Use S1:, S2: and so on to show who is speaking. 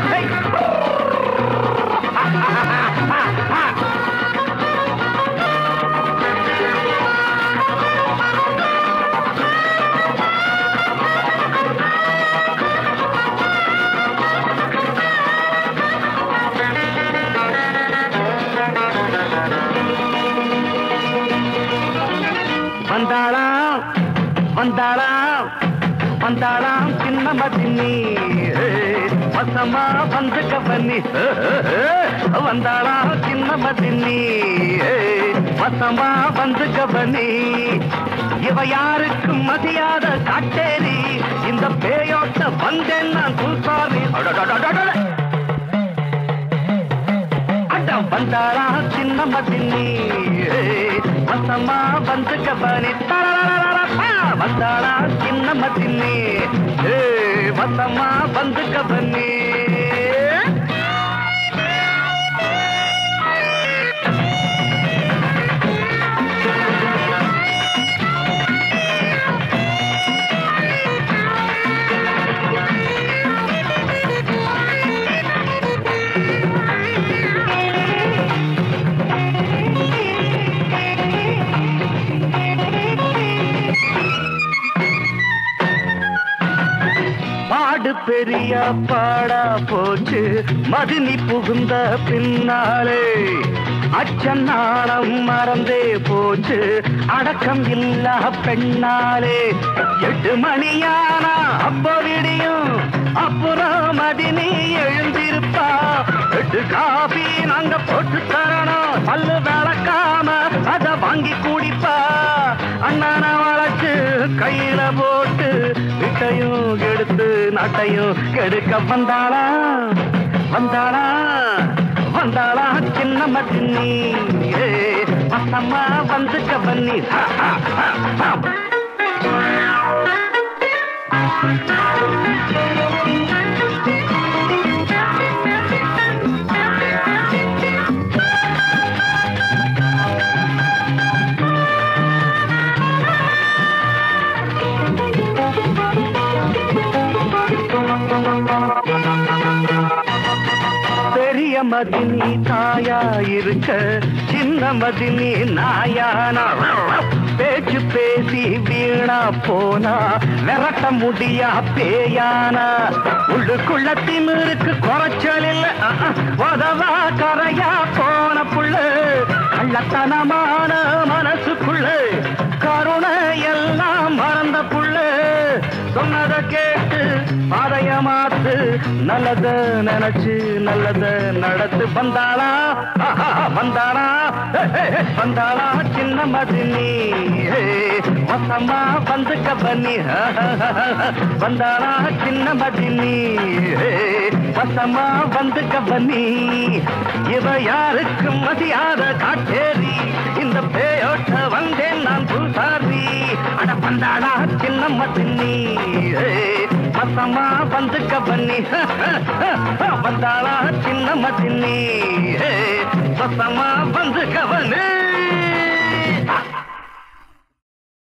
S1: Hey. வந்தாளாம் வந்தாளாம் வந்தாளாம் சின்ன மதினி வசமா வந்து கவனி வந்தாளாம் சின்ன மதினி வசமா வந்து கவனி இவ யாருக்கும் மதியாத காட்டேரி இந்த பேயோட்ட வந்தேன் நான் புல்சாரி அடம் வந்தாளா சின்ன மதினி வசமா வந்து கபனி வந்தாளா சின்ன மதினி வசமா வந்து கபனி பாடு பெரிய பாடா போச்சு மதினி புகுந்த பின்னாலே அச்சநாளம் மறந்தே போச்சு அடக்கம் இல்லா பெண்ணாலே எட்டு மணியானா அப்போ விடியும் அப்புறம் மதினி எழுந்திருப்பா எட்டு காபி நாங்க போட்டு தரணும் பல்லு விளக்காம அத வாங்கி குடிப்பா அண்ணான வளைச்சு கையில போட்டு விட்டையும் எடுத்து நாட்டையும் கெடுக்க வந்தாளா வந்தாளா வந்தாளா சின்ன மதினி பசம்மா வந்துக்க பண்ணி பெரிய மதினி தாயா இருக்க சின்ன மதினி நாயானா பேச்சு பேசி வீணா போனா விரட்ட முடியா பேயானா உள்ளுக்குள்ள திமிருக்கு குறைச்சல் இல்ல அஹ், அஹ், உதவா கரையா போன புள்ள கள்ளத்தனமான மனசுக்குள்ள கருணை எல்லாம் மறந்த புள்ள சொன்னத கேட்டு பாதைய மாத்து நல்லத நினைச்சு நல்லத நடத்து வந்தாளா ஆஹா, வந்தாளா ஹே, ஹே, ஹே, வந்தாளா சின்ன மதினி ஹே, வசமா வந்து கபனி வந்தாளா சின்ன மதினி ஹே, வசமா வந்து கபனி இவ யாருக்கும் மதியாத காட்டேரி இந்த பேயோட்ட வந்தேன் நான் பூசாரி அட வந்தாளா சின்ன மதினி வசமா வந்து கபனி வந்தாளா சின்ன மதினி வசமா வந்து கவனி